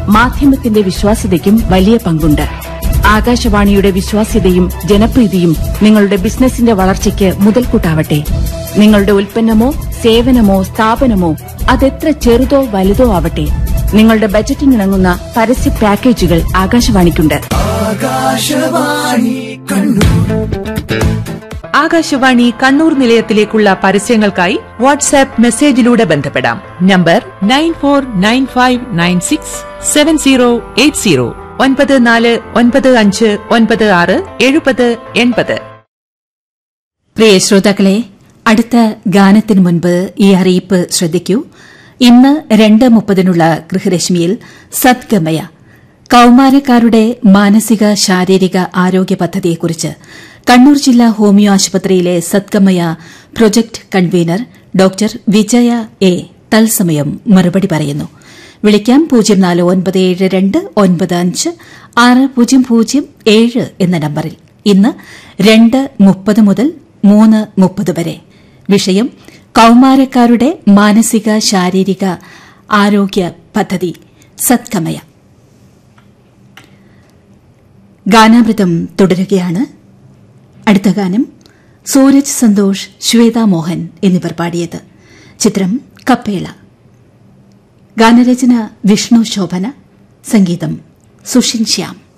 മാധ്യമത്തിന്റെ വിശ്വാസ്യതയ്ക്കും വലിയ പങ്കുണ്ട് ആകാശവാണിയുടെ വിശ്വാസ്യതയും ജനപ്രീതിയും നിങ്ങളുടെ ബിസിനസിന്റെ വളർച്ചയ്ക്ക് മുതൽക്കൂട്ടാവട്ടെ നിങ്ങളുടെ ഉൽപ്പന്നമോ സേവനമോ സ്ഥാപനമോ അതെത്ര ചെറുതോ വലുതോ ആവട്ടെ നിങ്ങളുടെ ബജറ്റിനിണങ്ങുന്ന പരസ്യ പാക്കേജുകൾ ആകാശവാണിക്കുണ്ട് ആകാശവാണി കണ്ണൂർ നിലയത്തിലേക്കുള്ള പരസ്യങ്ങൾക്കായി വാട്സാപ്പ് മെസ്സേജിലൂടെ ബന്ധപ്പെടാം number nine four nine five nine six seven zero eight zero ഒൻപത് നാല് ഒൻപത് അഞ്ച് ഒൻപത് ആറ് എഴുപത് എൺപത് പ്രിയ ശ്രോതാക്കളെ അടുത്ത ഗാനത്തിനു മുൻപ് ഈ അറിയിപ്പ് ശ്രദ്ധിക്കൂ ഇന്ന് രണ്ട് മുപ്പതിനുള്ള ഗൃഹരശ്മിയിൽ സദ്ഗമയ കൌമാരക്കാരുടെ മാനസിക ശാരീരിക ആരോഗ്യ പദ്ധതിയെക്കുറിച്ച് കണ്ണൂർ ജില്ലാ ഹോമിയോ ആശുപത്രിയിലെ Sadgamaya project convener doctor Vijaya A തത്സമയം മറുപടി പറയുന്നു വിളിക്കാം പൂജ്യം നാല് ഒൻപത് ഏഴ് രണ്ട് ഒൻപത് അഞ്ച് ആറ് പൂജ്യം പൂജ്യം ഏഴ് എന്ന നമ്പറിൽ ഇന്ന് രണ്ട് മുപ്പത് മുതൽ മൂന്ന് മുപ്പത് വരെ വിഷയം കൌമാരക്കാരുടെ മാനസിക ശാരീരിക ആരോഗ്യ പദ്ധതി സത്കമയ ഗാനാമൃതം തുടരുകയാണ് അടുത്ത ഗാനം സൂരജ് സന്തോഷ് ശ്വേത മോഹൻ എന്നിവർ പാടിയത് ചിത്രം കപ്പേള ഗാനരചന വിഷ്ണു ശോഭന സംഗീതം സുഷിൻ ശ്യാം